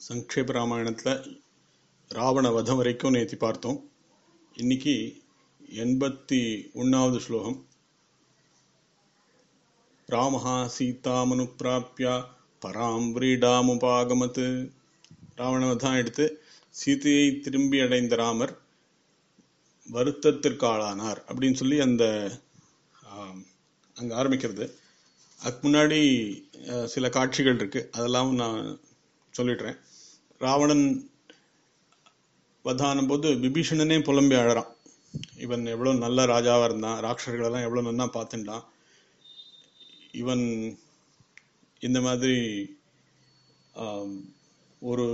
சங்கேப ராமாயணத்தில் ராவண வதம் வரைக்கும் நேத்தி பார்த்தோம் இன்னைக்கு எண்பத்தி ஒன்றாவது ஸ்லோகம் ராமஹா சீதாமனுப்பிராப்பிய பராம் விரீடாமுபாகமத் ராவணவதம் எடுத்து சீதையை திரும்பி அடைந்த ராமர் வருத்தத்திற்கு ஆளானார் அப்படின்னு சொல்லி அந்த ஆம், அங்க ஆரம்பிக்கிறது அதுக்கு முன்னாடி அஹ், சில காட்சிகள் இருக்கு அதெல்லாம் நான் சொல்லிடுறேன் ராவணன் வதானும் போது விபீஷணனே புலம்பி அழறான் இவன் எவ்வளவு நல்ல ராஜாவா இருந்தான் ராட்சர்கள் எல்லாம் எவ்வளவு நன்னா பார்த்துட்டான் இவன் இந்த மாதிரி ஆம், ஒரு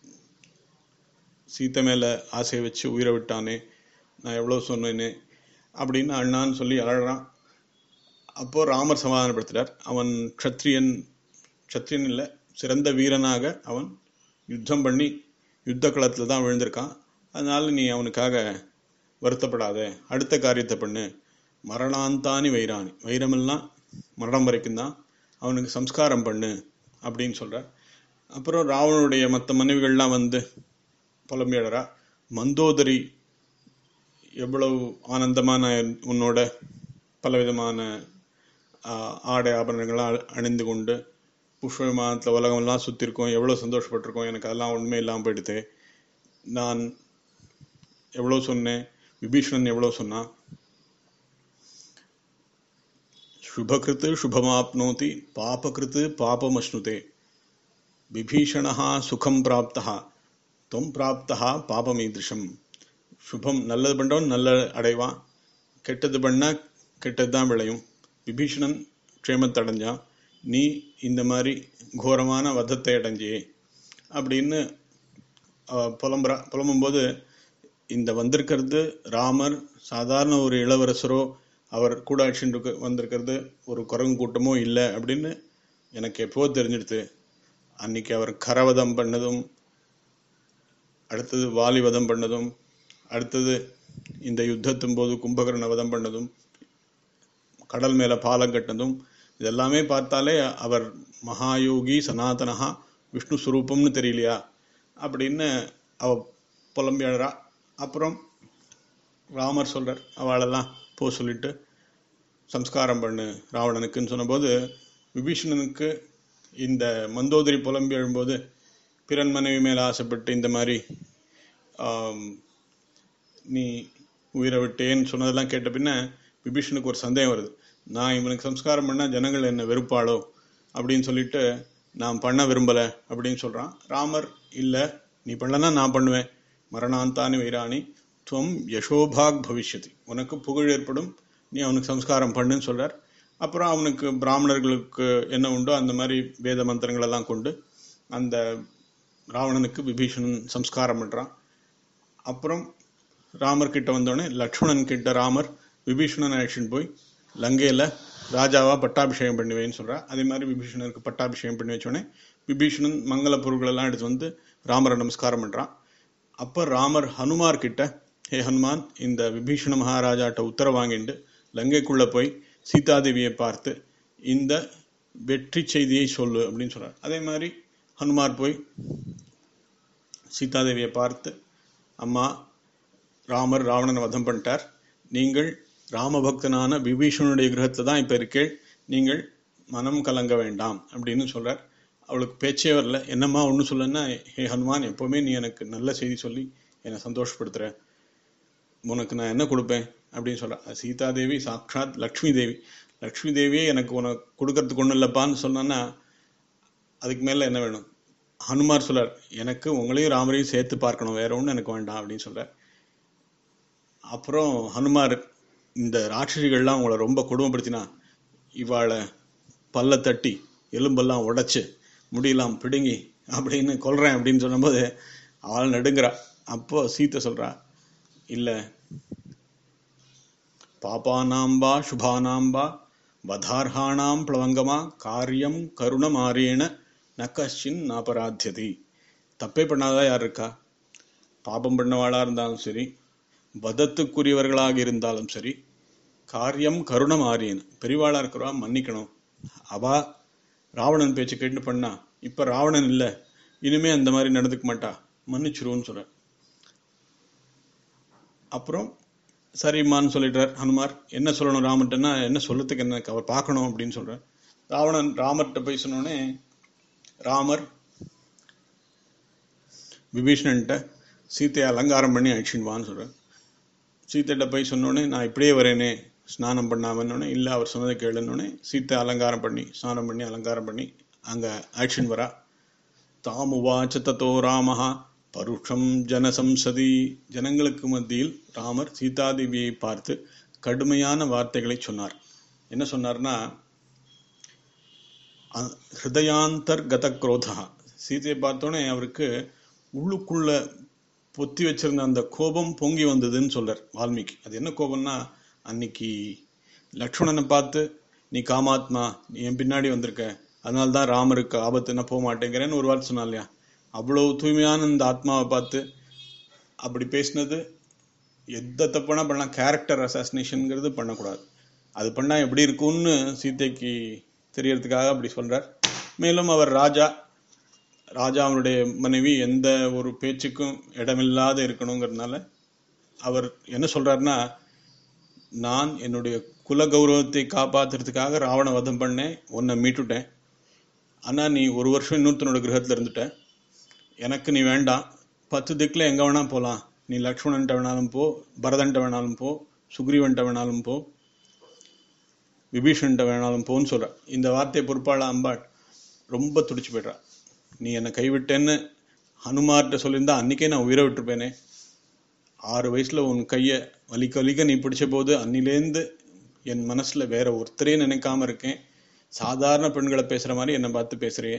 சீத்தை மேல ஆசையை வச்சு உயிரை விட்டானே நான் எவ்வளவு சொன்னேனே அப்படின்னு அண்ணான்னு சொல்லி அழறான் அப்போ ராமர் சமாதானப்படுத்துறார் அவன் க்ஷத்ரியன் க்ஷத்ரியன் இல்லை சிறந்த வீரனாக அவன் யுத்தம் பண்ணி யுத்த களத்துல தான் விழுந்திருக்கான் அதனால நீ அவனுக்காக வருத்தப்படாத அடுத்த காரியத்தை பண்ணு மரணாந்தானி வைராணி வைரமெல்லாம் மரணம் வரைக்கும் தான் அவனுக்கு சம்ஸ்காரம் பண்ணு அப்படின்னு சொல்றார் அப்புறம் ராவணனுடைய மற்ற மனைவிகள்லாம் வந்து புலம்பி அழறா மந்தோதரி எவ்வளவு ஆனந்தமான உன்னோட பலவிதமான ஆஹ், ஆடை ஆபரணங்கள்லாம் அ- அணிந்து கொண்டு புஷ்ப விமானத்தில் உலகமெல்லாம் சுற்றிருக்கோம் எவ்வளோ சந்தோஷப்பட்டிருக்கோம் எனக்கு அதெல்லாம் ஒன்றுமே இல்லாமல் போயிடுது நான் எவ்வளோ சொன்னேன் விபீஷணன் எவ்வளோ சொன்னான் சுபகிருத்து சுபமாப்னோதி பாபகிருத்து பாபமஷ்ணுதே விபீஷணா சுகம் பிராப்தா தொம் பிராப்தா பாபமீதிருஷம் சுபம் நல்லது பண்றவன் நல்ல அடைவான் கெட்டது பண்ணா கெட்டது தான் விளையும் விபீஷணன் க்ஷேமத்தை அடைஞ்சான் நீ இந்த மாதிரி கோரமான வதத்தை அடைஞ்சியே அப்படின்னு அவ புலம்புறா புலம்பும்போது இந்த வந்திருக்கிறது ராமர் சாதாரண ஒரு இளவரசரோ அவர் கூட அடிச்சுட்டு இருக்க- வந்திருக்கிறது ஒரு குரங்கு கூட்டமோ இல்லை அப்படின்னு எனக்கு எப்போ தெரிஞ்சிடுது அன்னைக்கு அவர் கரவதம் பண்ணதும் அடுத்தது வாலி வதம் பண்ணதும் அடுத்தது இந்த யுத்தத்தின் போது கும்பகர்ண வதம் பண்ணதும் கடல் மேல பாலம் கட்டினதும் இதெல்லாமே பார்த்தாலே அவர் மகாயோகி சனாதனஹா விஷ்ணு ஸ்வரூபம்னு தெரியலையா அப்படின்னு அவ புலம்பி அழறா அப்புறம் ராமர் சொல்றார் அவளெல்லாம் போ சொல்லிட்டு சம்ஸ்காரம் பண்ணு ராவணனுக்குன்னு சொன்னபோது விபீஷணனுக்கு இந்த மந்தோதரி புலம்பி எழும்போது பிறன் மனைவி மேல ஆசைப்பட்டு இந்த மாதிரி ஆம், நீ உயிரை விட்டேன்னு சொன்னதெல்லாம் கேட்ட பின்ன விபீஷனுக்கு ஒரு சந்தேகம் வருது நான் இவனுக்கு சம்ஸ்காரம் பண்ணா ஜனங்கள் என்ன வெறுப்பாளோ அப்படின்னு சொல்லிட்டு நான் பண்ண விரும்பல அப்படின்னு சொல்றான் ராமர் இல்ல நீ பண்ணலன்னா நான் பண்ணுவேன் மரணாந்தானி வைராணி துவம் யசோபாக் பவிஷ்யதி உனக்கு புகழ் ஏற்படும் நீ அவனுக்கு சம்ஸ்காரம் பண்ணுன்னு சொல்றார் அப்புறம் அவனுக்கு பிராமணர்களுக்கு என்ன உண்டோ அந்த மாதிரி வேத மந்திரங்கள் எல்லாம் கொண்டு அந்த ராவணனுக்கு விபீஷணன் சம்ஸ்காரம் பண்றான் அப்புறம் ராமர் கிட்ட வந்தோடனே லக்ஷ்மணன் கிட்ட ராமர் விபீஷணன் அழைச்சிட்டு போய் லங்கையில ராஜாவா பட்டாபிஷேகம் பண்ணுவேன்னு சொல்றா அதே மாதிரி விபீஷணனுக்கு பட்டாபிஷேகம் பண்ணி வச்சோடனே விபீஷணன் மங்கள பொருட்கள் எல்லாம் எடுத்து வந்து ராமரை நமஸ்காரம் பண்றான் அப்ப ராமர் ஹனுமார் கிட்ட ஹே ஹனுமான் இந்த விபீஷண மகாராஜாட்ட உத்தரவு வாங்கிட்டு லங்கைக்குள்ள போய் சீதாதேவியை பார்த்து இந்த வெற்றி செய்தியை சொல்லு அப்படின்னு சொல்றார் அதே மாதிரி ஹனுமார் போய் சீதாதேவியை பார்த்து அம்மா ராமர் ராவணனை வதம் பண்ணிட்டார் நீங்கள் ராமபக்தனான விபீஷணனுடைய கிரகத்துல தான் இப்ப இருக்கேள் நீங்கள் மனம் கலங்க வேண்டாம் அப்படின்னு சொல்றார் அவளுக்கு பேச்சே வரல என்னம்மா ஒண்ணு சொல்லன்னா ஹே ஹனுமான் எப்பவுமே நீ எனக்கு நல்ல செய்தி சொல்லி என்னை சந்தோஷப்படுத்துற உனக்கு நான் என்ன கொடுப்பேன் அப்படின்னு சொல்றா சீதாதேவி சாக்ஷாத் லக்ஷ்மி தேவி லக்ஷ்மி தேவியே எனக்கு உனக்கு கொடுக்கறதுக்கு ஒண்ணும் இல்லப்பான்னு சொன்னா அதுக்கு மேல என்ன வேணும் ஹனுமார் சொல்றார் எனக்கு உங்களையும் ராமரையும் சேர்த்து பார்க்கணும் வேற ஒண்ணும் எனக்கு வேண்டாம் அப்படின்னு சொல்றார் அப்புறம் ஹனுமார் இந்த ராட்சசிகள்லாம் உங்களை ரொம்ப கொடுமைப்படுத்தினா இவாளை பல்ல தட்டி எலும்பெல்லாம் உடைச்சு முடியெல்லாம் பிடுங்கி அப்படின்னு கொல்றேன் அப்படின்னு சொன்னபோது அவள் நடுங்குறா அப்போ சீத்தை சொல்றா இல்ல பாபானாம்பா சுபானாம்பா வதார்ஹானாம் பிளவங்கமா காரியம் கருணமாரியேன ந கஷ்டின் நாபராத்தியதி தப்பே பண்ணாதா யார் இருக்கா பாபம் பண்ணவாளா இருந்தாலும் சரி வதத்துக்குரியவர்களாக இருந்தாலும் சரி காரியம் கருணம் ஆரியன் பெரியவாளா இருக்கிறவா மன்னிக்கணும் அவா ராவணன் பேச்சு கேட்டு பண்ணா இப்ப ராவணன் இல்ல இனிமே அந்த மாதிரி நடந்துக்க மாட்டா மன்னிச்சிருவோன்னு சொல்றார் அப்புறம் சரிம்மான்னு சொல்லிட்டார் ஹனுமார் என்ன சொல்லணும் ராமர்ட்டன்னா என்ன சொல்லத்துக்கு என்ன அவர் பார்க்கணும் அப்படின்னு சொல்றார் ராவணன் ராமர்கிட்ட போய் சொன்னோடனே ராமர் விபீஷணன்ட்ட சீத்தையை அலங்காரம் பண்ணி அழிச்சின்வான்னு சொல்றார் சீத்தைகிட்ட போய் சொன்னோடனே நான் இப்படியே வரேனே ஸ்நானம் பண்ணாமன்னொடனே இல்லை அவர் சொன்னதை கேளுன்னொடனே சீத்தை அலங்காரம் பண்ணி ஸ்நானம் பண்ணி அலங்காரம் பண்ணி அங்கே ஆக்ஷன் வரா தாமுவாச்ச தத்தோ ராமஹா பருஷம் ஜனசம்சதி ஜனங்களுக்கு மத்தியில் ராமர் சீதாதேவியை பார்த்து கடுமையான வார்த்தைகளை சொன்னார் என்ன சொன்னார்னா அ- ஹிருதயாந்தர்கத குரோதா சீதையை பார்த்தோன்னே அவருக்கு உள்ளுக்குள்ள பொத்தி வச்சிருந்த அந்த கோபம் பொங்கி வந்ததுன்னு சொல்றார் வால்மீகி அது என்ன கோபம்னா அன்னைக்கு லக்ஷ்மணனை பார்த்து நீ காமாத்மா நீ என் பின்னாடி வந்திருக்க அதனால தான் ராமருக்கு ஆபத்து நான் போக மாட்டேங்கிறேன்னு ஒரு வார்த்தை சொன்னா இல்லையா அவ்வளவு தூய்மையான இந்த ஆத்மாவை பார்த்து அப்படி பேசினது எந்த தப்புனா பண்ணலாம் கேரக்டர் அசாசினேஷன்ங்கிறது பண்ணக்கூடாது அது பண்ணா எப்படி இருக்கும்னு சீதைக்கு தெரியறதுக்காக அப்படி சொல்றார் மேலும் அவர் ராஜா ராஜா அவருடைய மனைவி எந்த ஒரு பேச்சுக்கும் இடமில்லாத இருக்கணுங்கிறதுனால அவர் என்ன சொல்றாருன்னா நான் என்னுடைய குல கௌரவத்தை காப்பாத்துறதுக்காக ராவண வதம் பண்ணேன் உன்னை மீட்டுட்டேன் ஆனா நீ ஒரு வருஷம் இன்னொருத்தனோட கிரகத்துல இருந்துட்ட எனக்கு நீ வேண்டாம் பத்து திக்குல எங்க வேணா போலாம் நீ லக்ஷ்மணன்ட்ட வேணாலும் போ பரதன்ட்ட வேணாலும் போ சுக்ரீவன்ட்ட வேணாலும் போ விபீஷன்ட்ட வேணாலும் போன்னு சொல்ற இந்த வார்த்தையை பொறுப்பாள அம்பாள் ரொம்ப துடிச்சு போயிடுறா நீ என்னை கைவிட்டேன்னு ஹனுமார்கிட்ட சொல்லியிருந்தா அன்னைக்கே நான் உயிரை விட்டுருப்பேனே ஆறு வயசுல உன் கையை வலிக்க வலிக்க நீ பிடிச்ச போது அன்னிலேருந்து என் மனசுல வேற ஒருத்தரே நினைக்காம இருக்கேன் சாதாரண பெண்களை பேசுற மாதிரி என்னை பார்த்து பேசுறியே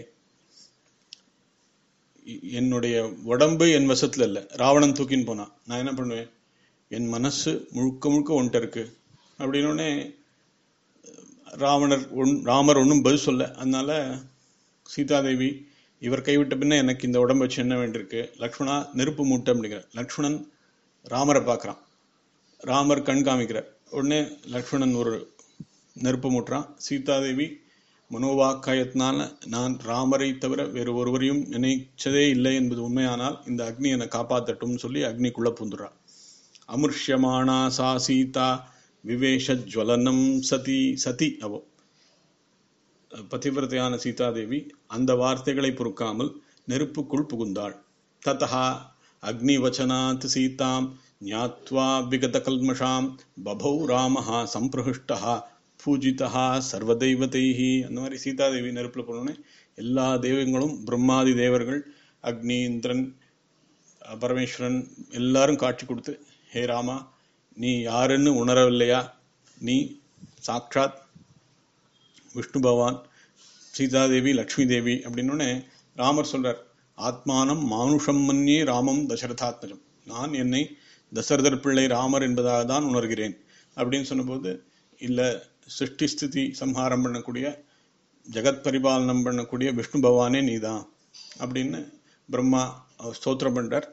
இ- என்னுடைய உடம்பு என் வசத்துல இல்ல ராவணன் தூக்கின்னு போனான் நான் என்ன பண்ணுவேன் என் மனசு முழுக்க முழுக்க உன்கிட்ட இருக்கு அப்படின்னோடனே ராவணர் ஒன் ராமர் ஒன்றும் பதில் சொல்ல அதனால சீதாதேவி இவர் கைவிட்ட பின்ன எனக்கு இந்த உடம்பு வச்சு என்ன வேண்டியிருக்கு லக்ஷ்மணா நெருப்பு மூட்டை அப்படிங்கிற லக்ஷ்மணன் ராமரை பார்க்கறான் ராமர் கண் காமிக்கிறார் உடனே லக்ஷ்மணன் ஒரு நெருப்பு மூட்டுறான் சீதாதேவி மனோவாக்காயத்தினால நான் ராமரை தவிர வேறு ஒருவரையும் நினைச்சதே இல்லை என்பது உண்மையானால் இந்த அக்னி என்னை காப்பாத்தட்டும்னு சொல்லி அக்னிக்குள்ள பூந்துடுறான் அமுஷ்யமானா சா சீதா விவேஷ ஜுவலனம் சதி சதி அவோ பதிவிரதையான சீதாதேவி அந்த வார்த்தைகளை பொறுக்காமல் நெருப்புக்குள் புகுந்தாள் ததா அக்னிவச்சனாத் சீதாம் ஞாத்வா விகத கல்மஷாம் பபௌ ராமஹா சம்பிரஹிஷ்டா பூஜிதா சர்வதெய்வதைஹி அந்த மாதிரி சீதாதேவி நெருப்புல போனோடனே எல்லா தெய்வங்களும் பிரம்மாதி தேவர்கள் அக்னி இந்திரன் அஹ் பரமேஸ்வரன் எல்லாரும் காட்சி கொடுத்து ஹே ராமா நீ யாருன்னு உணரவில்லையா நீ சாக்ஷாத் விஷ்ணு பகவான் சீதாதேவி லக்ஷ்மி தேவி அப்படின்னோடனே ராமர் சொல்றார் ஆத்மானம் மானுஷம் மன்னியே ராமம் தசரதாத்மஜம் நான் என்னை தசரதர் பிள்ளை ராமர் என்பதாக தான் உணர்கிறேன் அப்படின்னு சொன்னபோது இல்ல சிருஷ்டி ஸ்திதி சம்ஹாரம் பண்ணக்கூடிய ஜெகத் பரிபாலனம் பண்ணக்கூடிய விஷ்ணு பகவானே நீதான் அப்படின்னு பிரம்மா அவர் ஸ்தோத்திரம் பண்றார்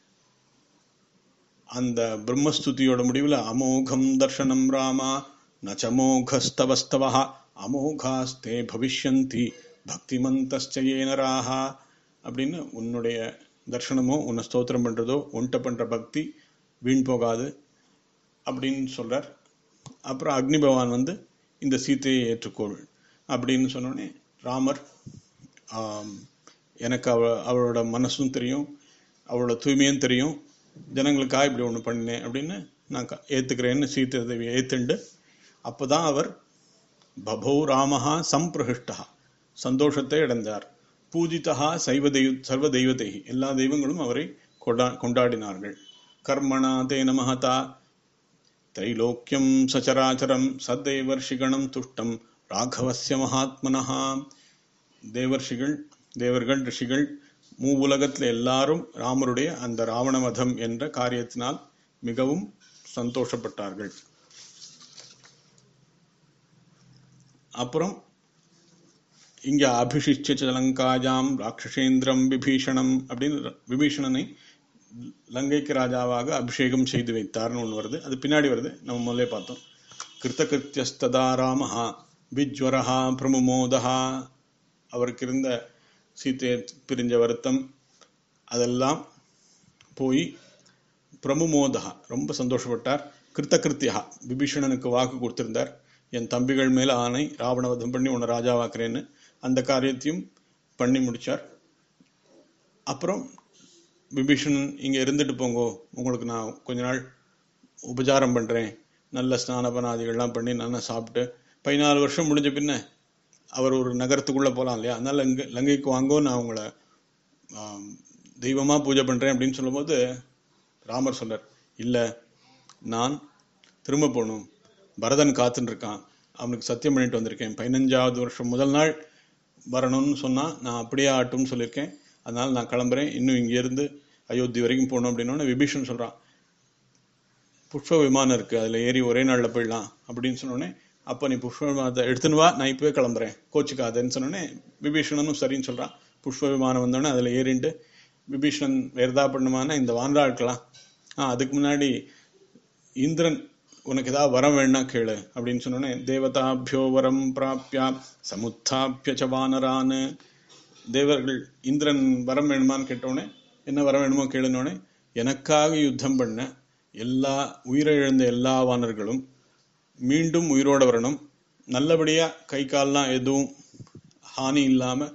அந்த பிரம்மஸ்துதியோட முடிவுல அமோகம் தர்ஷனம் ராமா நச்சமோகஸ்தவஸ்தவ அமோகாஸ்தே பவிஷ்யந்தி பக்திமந்தஸ்சயே நராஹா அப்படின்னு உன்னுடைய தர்ஷனமோ உன்னை ஸ்தோத்திரம் பண்றதோ உன்கிட்ட பண்ற பக்தி வீண் போகாது அப்படின்னு சொல்றார் அப்புறம் அக்னி பகவான் வந்து இந்த சீத்தையை ஏற்றுக்கொள் அப்படின்னு சொன்னோடனே ராமர் ஆம், எனக்கு அவ அவளோட மனசும் தெரியும் அவளோட தூய்மையும் தெரியும் ஜனங்களுக்காக இப்படி ஒன்று பண்ணினேன் அப்படின்னு நான் க- ஏத்துக்கிறேன்னு சீத்தை தேவியை ஏத்துண்டு அப்பதான் அவர் பபௌ ராமஹா சம்பிரஹிஷ்டா சந்தோஷத்தை அடைந்தார் பூஜிதா சைவ தெய்வ சர்வ தெய்வத்தை எல்லா தெய்வங்களும் அவரை கொண்டா கொண்டாடினார்கள் கர்மணா தேன மகதா தைலோக்கியம் சச்சராச்சரம் சத்தைவர்ஷிகணம் துஷ்டம் ராகவஸ்ய மகாத்மனஹா தேவர்ஷிகள் தேவர்கள் ரிஷிகள் மூ உலகத்துல எல்லாரும் ராமருடைய அந்த ராவணவதம் என்ற காரியத்தினால் மிகவும் சந்தோஷப்பட்டார்கள் அப்புறம் இங்க அபிஷிஷ்ய லங்காஜாம் ராட்சசேந்திரம் விபீஷணம் அப்படின்னு விபீஷணனை லங்கைக்கு ராஜாவாக அபிஷேகம் செய்து வைத்தார்னு ஒன்று வருது அது பின்னாடி வருது நம்ம முதல்ல பார்த்தோம் கிருத்தகிருத்தியஸ்ததா ராமஹா விஜ்வரஹா பிரமுமோதஹா அவருக்கு இருந்த சீத்தையை பிரிஞ்ச வருத்தம் அதெல்லாம் போய் பிரமுமோதகா ரொம்ப சந்தோஷப்பட்டார் கிருத்தகிருத்தியா விபீஷணனுக்கு வாக்கு கொடுத்திருந்தார் என் தம்பிகள் மேல ஆணை ராவணவதம் பண்ணி உன்னை ராஜாவாக்குறேன்னு அந்த காரியத்தையும் பண்ணி முடிச்சார் அப்புறம் விபீஷணன் இங்க இருந்துட்டு போங்கோ உங்களுக்கு நான் கொஞ்ச நாள் உபச்சாரம் பண்றேன் நல்ல ஸ்நானபனாதிகள்லாம் பண்ணி நல்லா சாப்பிட்டு பதினாலு வருஷம் முடிஞ்ச பின்ன அவர் ஒரு நகரத்துக்குள்ள போலாம் இல்லையா அதனால லங்கை லங்கைக்கு வாங்கோ நான் உங்களை ஆம், தெய்வமா பூஜை பண்றேன் அப்படின்னு சொல்லும்போது ராமர் சொல்றார் இல்ல நான் திரும்ப போகணும் பரதன் காத்துன்னு இருக்கான் அவனுக்கு சத்தியம் பண்ணிட்டு வந்திருக்கேன் பதினஞ்சாவது வருஷம் முதல் நாள் வரணும்னு சொன்னா நான் அப்படியே ஆட்டும்னு சொல்லியிருக்கேன் அதனால நான் கிளம்புறேன் இன்னும் இங்க இருந்து அயோத்தி வரைக்கும் போகணும் அப்படின்னு விபீஷன் சொல்றான் புஷ்ப விமானம் இருக்கு அதுல ஏறி ஒரே நாள்ல போயிடலாம் அப்படின்னு சொன்னோடனே அப்ப நீ புஷ்ப விமானத்தை எடுத்துன்னு வா நான் இப்பவே கிளம்புறேன் கோச்சுக்காதேன்னு சொன்னோடனே விபீஷணனும் சரின்னு சொல்றான் புஷ்ப விமானம் வந்தோடனே அதுல ஏறிண்டு விபீஷணன் வேற ஏதாவது பண்ணுமானா இந்த வாண்டா இருக்கலாம் ஆ அதுக்கு முன்னாடி இந்திரன் உனக்கு ஏதாவது வரம் வேணா கேளு அப்படின்னு சொன்னோடனே தேவதாபியோ வரம் பிராப்யா சமுத்தாபிய ச வானரான்னு தேவர்கள் இந்திரன் வரம் வேணுமான்னு கேட்டோடனே என்ன வரம் வேணுமோ கேளுனோடனே எனக்காக யுத்தம் பண்ண எல்லா உயிரிழந்த எல்லா வானர்களும் மீண்டும் உயிரோட வரணும் நல்லபடியா கை கால்லாம் எதுவும் ஹானி இல்லாம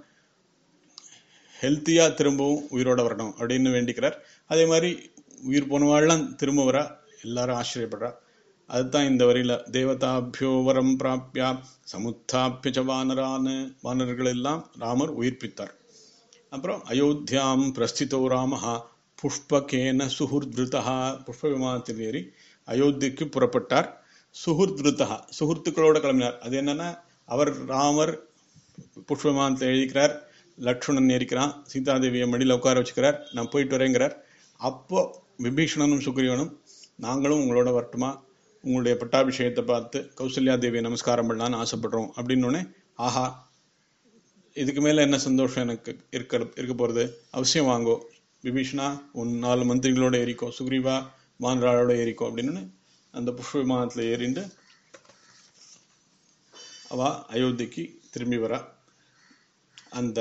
ஹெல்த்தியா திரும்பவும் உயிரோட வரணும் அப்படின்னு வேண்டிக்கிறார் அதே மாதிரி உயிர் போனவாள்லாம் திரும்ப வரா எல்லாரும் ஆச்சரியப்படுறா அதுதான் இந்த வரியில தேவதாபியோ வரம் பிராப்யா சமுத்தாபிய ச வானரான்னு வானர்கள் எல்லாம் ராமர் உயிர்ப்பித்தார் அப்புறம் அயோத்தியாம் பிரஸ்திதோ ராமஹா புஷ்பகேன சுஹுர்திருதா புஷ்ப விமானத்தில் ஏறி அயோத்திக்கு புறப்பட்டார் சுஹுர்திருதா சுஹுர்த்துக்களோட கிளம்பினார் அது என்னன்னா அவர் ராமர் புஷ்ப விமானத்தில் எழுதிக்கிறார் லக்ஷ்மணன் ஏறிக்கிறான் சீதாதேவியை மடியில உட்கார வச்சுக்கிறார் நான் போயிட்டு வரேங்கிறார் அப்போ விபீஷணனும் சுக்ரீவனும் நாங்களும் உங்களோட வரட்டுமா உங்களுடைய பட்டாபிஷேகத்தை பார்த்து கௌசல்யா தேவியை நமஸ்காரம் பண்ணலான்னு ஆசைப்படுறோம் அப்படின்னு உடனே ஆஹா இதுக்கு மேல என்ன சந்தோஷம் எனக்கு இருக்க இருக்க போறது அவசியம் வாங்கோ விபீஷணா உன் நாலு மந்திரிகளோட ஏறிக்கோ சுக்ரீவா மான்ராளோட ஏறிக்கோ அப்படின்னு அந்த புஷ்ப விமானத்துல ஏறிண்டு அவ அயோத்திக்கு திரும்பி வரா அந்த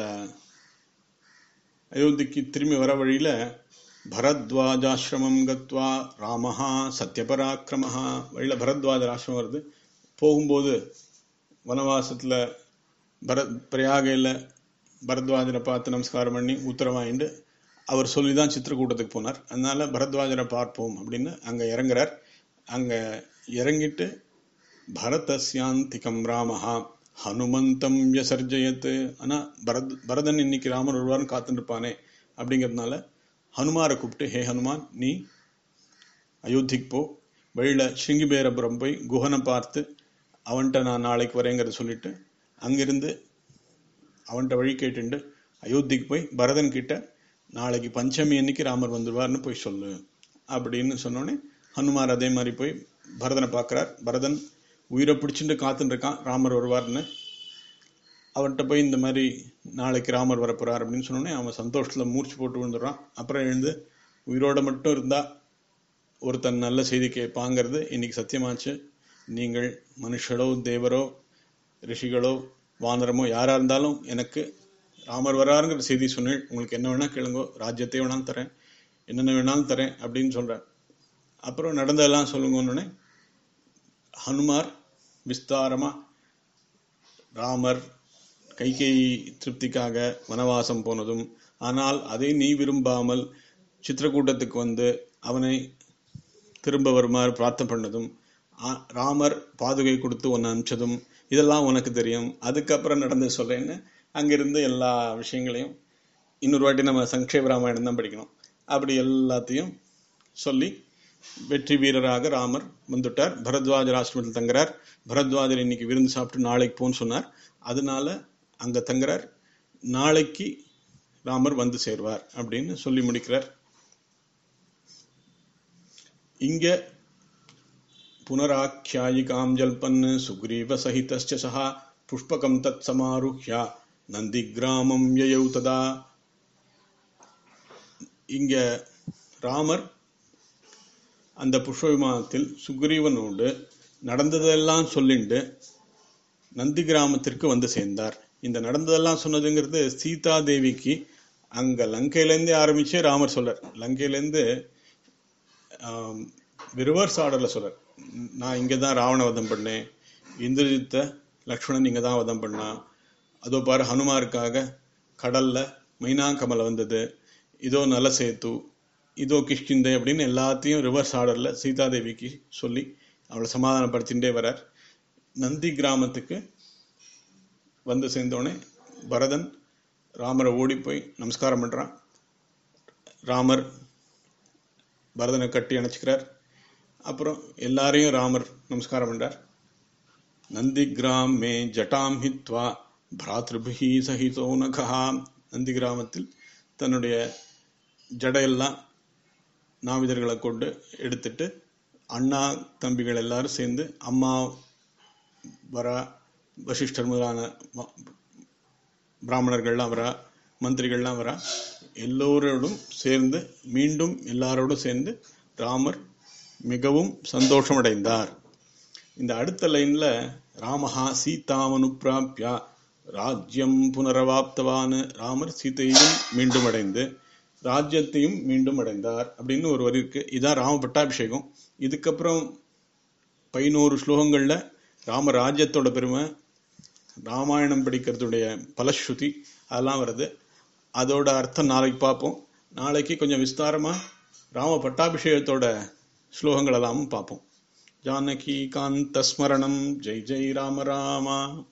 அயோத்திக்கு திரும்பி வர வழியில பரத்வாஜாசிரமம் கத்வா ராமஹா சத்யபராக்கிரமஹா வழியில பரத்வாஜர் ஆசிரமம் வருது போகும்போது வனவாசத்துல பரத் பிரயாகையில பரத்வாஜரை பார்த்து நமஸ்காரம் பண்ணி உத்தரவாயிண்டு அவர் சொல்லி தான் சித்திரக்கூட்டத்துக்கு போனார் அதனால பரத்வாஜரை பார்ப்போம் அப்படின்னு அங்க இறங்குறார் அங்க இறங்கிட்டு பரதஸ்யாந்திகம் ராமஹா ஹனுமந்தம் யசர்ஜயத்து ஆனா பரத் பரதன் இன்னைக்கு ராமர் வருவார்னு காத்துட்டு இருப்பானே அப்படிங்கிறதுனால ஹனுமாரை கூப்பிட்டு ஹே ஹனுமான் நீ அயோத்திக்கு போ வழியில ஸ்ருங்கிபேரபுரம் போய் குஹனை பார்த்து அவன்கிட்ட நான் நாளைக்கு வரேங்கிறத சொல்லிட்டு அங்கிருந்து அவன்கிட்ட வழி கேட்டுண்டு அயோத்திக்கு போய் பரதன் கிட்ட நாளைக்கு பஞ்சமி அன்னைக்கு ராமர் வந்துருவார்னு போய் சொல்லு அப்படின்னு சொன்னோடனே ஹனுமார் அதே மாதிரி போய் பரதனை பார்க்கறார் பரதன் உயிரை பிடிச்சிட்டு காத்துட்டு இருக்கான் ராமர் வருவார்னு அவர்கிட்ட போய் இந்த மாதிரி நாளைக்கு ராமர் வரப்போறார் அப்படின்னு சொன்னோடனே அவன் சந்தோஷத்துல மூர்ச்சி போட்டு விழுந்துடுறான் அப்புறம் எழுந்து உயிரோட மட்டும் இருந்தா ஒருத்தன் நல்ல செய்தி கேட்பாங்கிறது இன்னைக்கு சத்தியமாச்சு நீங்கள் மனுஷரோ தேவரோ ரிஷிகளோ வானரமோ யாரா இருந்தாலும் எனக்கு ராமர் வராருங்கிற செய்தி சொன்னேன் உங்களுக்கு என்ன வேணா கேளுங்கோ ராஜ்யத்தை வேணாலும் தரேன் என்னென்ன வேணாலும் தரேன் அப்படின்னு சொல்றேன் அப்புறம் நடந்ததெல்லாம் சொல்லுங்கன்னு ஹனுமார் விஸ்தாரமா ராமர் கைகேயி திருப்திக்காக வனவாசம் போனதும் ஆனால் அதை நீ விரும்பாமல் சித்திரக்கூட்டத்துக்கு வந்து அவனை திரும்ப வருமாறு பிரார்த்தனை பண்ணதும் ஆ- ராமர் பாதுகை கொடுத்து உன்னை அனுப்பிச்சதும் இதெல்லாம் உனக்கு தெரியும் அதுக்கப்புறம் நடந்து சொல்றேன்னு அங்கிருந்து எல்லா விஷயங்களையும் இன்னொரு வாட்டி நம்ம சங்கேப ராமாயணம் தான் படிக்கணும் அப்படி எல்லாத்தையும் சொல்லி வெற்றி வீரராக ராமர் வந்துட்டார் பரத்வாஜர் ஆசிரமத்தில் தங்குறார் பரத்வாஜர் இன்னைக்கு விருந்து சாப்பிட்டு நாளைக்கு போன்னு சொன்னார் அதனால அங்க தங்குறார் நாளைக்கு ராமர் வந்து சேர்வார் அப்படின்னு சொல்லி முடிக்கிறார் இங்க புனராख्यायिकां जल्पन् सुग्रीवसहितश्च सः पुष्पकं तत्समारुह्य நந்திகிராமம் யயௌ ததா இங்க ராமர் அந்த புஷ்ப விமானத்தில் சுக்ரீவனோடு நடந்ததெல்லாம் சொல்லிண்டு நந்தி கிராமத்திற்கு வந்து சேர்ந்தார் இந்த நடந்ததெல்லாம் சொன்னதுங்கிறது சீதா தேவிக்கு அங்க லங்கையிலேருந்தே ஆரம்பிச்சு ராமர் சொல்றார் லங்கையிலேருந்து ரிவர்ஸ் ஆர்டர்ல சொல்றார் நான் இங்க தான் ராவண வதம் பண்ணேன் இந்திரஜித்த லக்ஷ்மணன் இங்க தான் வதம் பண்ணா அதோ பாரு ஹனுமாருக்காக கடல்ல மைனா கமலை வந்தது இதோ நல சேத்து இதோ கிஷ்கிந்தை அப்படின்னு எல்லாத்தையும் ரிவர்ஸ் ஆர்டர்ல சீதாதேவிக்கு சொல்லி அவளை சமாதானப்படுத்திகிட்டே வரார் நந்தி கிராமத்துக்கு வந்து சேர்ந்தோடனே பரதன் ராமரை ஓடி போய் நமஸ்காரம் பண்றான் ராமர் பரதனை கட்டி அணைச்சிக்கிறார் அப்புறம் எல்லாரையும் ராமர் நமஸ்காரம் பண்றார் நந்தி கிராமே ஜட்டாம் ஹித்வா பிராத்ருபிஹி சகிதோ நகா நந்தி கிராமத்தில் தன்னுடைய ஜடையெல்லாம் நாவிதர்களை கொண்டு எடுத்துட்டு அண்ணா தம்பிகள் எல்லாரும் சேர்ந்து அம்மா வரா வசிஷ்டர் முதலான ம- பிராமணர்கள்லாம் வரா மந்திரிகள்லாம் வரா எல்லோரோடும் சேர்ந்து மீண்டும் எல்லாரோடும் சேர்ந்து ராமர் மிகவும் சந்தோஷமடைந்தார் இந்த அடுத்த லைன்ல ராமஹா சீதாமனுப்பிராப்யா ராஜ்யம் புனரவாப்தவான்னு ராமர் சீதையையும் மீண்டும் அடைந்து ராஜ்யத்தையும் மீண்டும் அடைந்தார் அப்படின்னு ஒரு வரி இருக்கு இதான் ராம பட்டாபிஷேகம் இதுக்கப்புறம் பதினோரு ஸ்லோகங்கள்ல ராம ராஜ்யத்தோட பெருமை ராமாயணம் படிக்கிறதுடைய பலஸ்ருதி அதெல்லாம் வருது அதோட அர்த்தம் நாளைக்கு பார்ப்போம் நாளைக்கு கொஞ்சம் விஸ்தாரமா ராம பட்டாபிஷேகத்தோட ஸ்லோகங்கள் எல்லாமும் பார்ப்போம் ஜானகி காந்த ஸ்மரணம் ஜெய் ஜெய் ராம ராமா